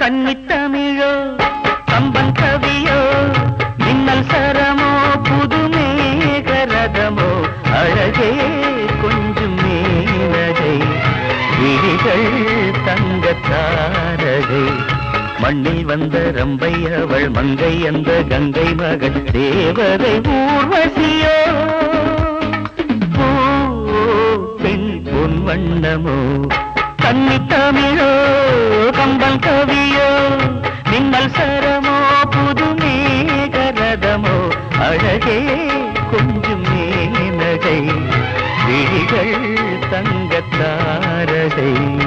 கன்னித்தமிழோ கம்பன் கவியோ மின்னல் சரமோ புதுமேகரதமோ அழகே கொஞ்சம் மேனகை விழிகள் தங்கத்தாரகை மண்ணில் வந்த ரம்பை அவள் மங்கை அந்த கங்கை மகள் தேவதை ஊர்வசியோ பூ பெண் பொன் வண்ணமோ கன்னி தமிழோ கம்பல் கவியோ மின்னல் சரமோ புது மேகரதமோ அழகே கொஞ்சம் மேனகை விழிகள் தங்கத்தாரகை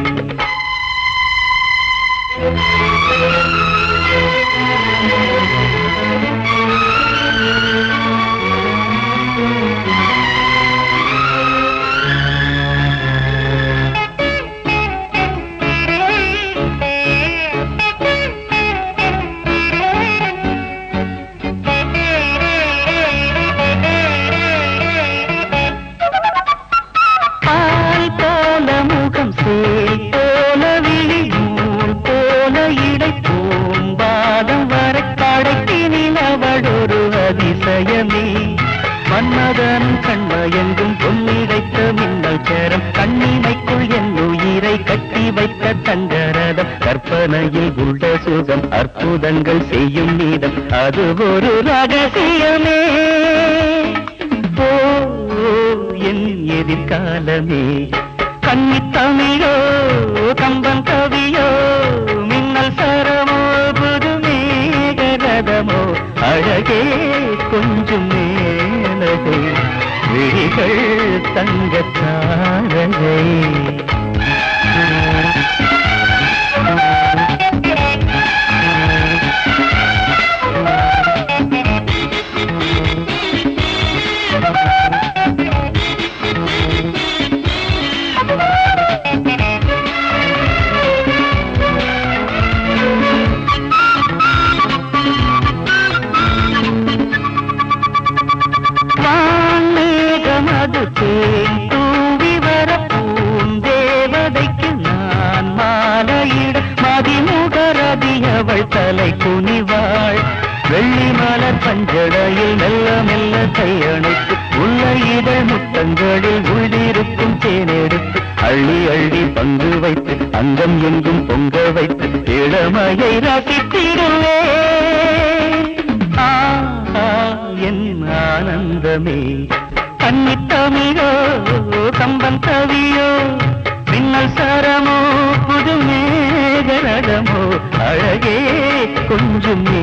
பால் போல முகம் சேல் போல விழி நூல் போல இடை பூம்பாதம் வரை படைத்தினில் அவள் ஒரு அதிசயமே மன்மதன் கண்மயங்கும் பொன்னிடைத்த மின்னல் சேரம் கண்ணிமைக்குள் என் உயிரை கட்டி வைத்த தங்கரதம் கற்பனையில் உள்ள சுகம் அற்புதங்கள் செய்யும் நீதம் அது ஒரு ரகசியமே ஓ என் எதிர்காலமே கன்னி தமிழோ கம்பன் கவியோ மின்னல் சரமோ புது மேகரதமோ அழகே கொஞ்சம் மேலகை விழிகள் தங்கத்தாரகை வான்மேகமது தேன் தூவி வர பூந்தேவதைக்கு நான் மாலையிட மதிமுகரதி அவள் தலை குனிவாள் வெள்ளி மலர் பஞ்சடையில் மெல்ல மெல்ல கையணைத்து உள்ள இதழ் முத்தங்களில் உள்ளிருக்கும் தேனெடுத்து அள்ளி அள்ளி பங்கு வைத்து அங்கம் எங்கும் பொங்க வைத்து இளமையை ரசித்திடுவே ஆ ஆ, என் ஆனந்தமே கன்னித்தமிழோ கம்பன் கவியோ மின்னல் சரமோ புது மேகரடமோ அழகே கொஞ்சம்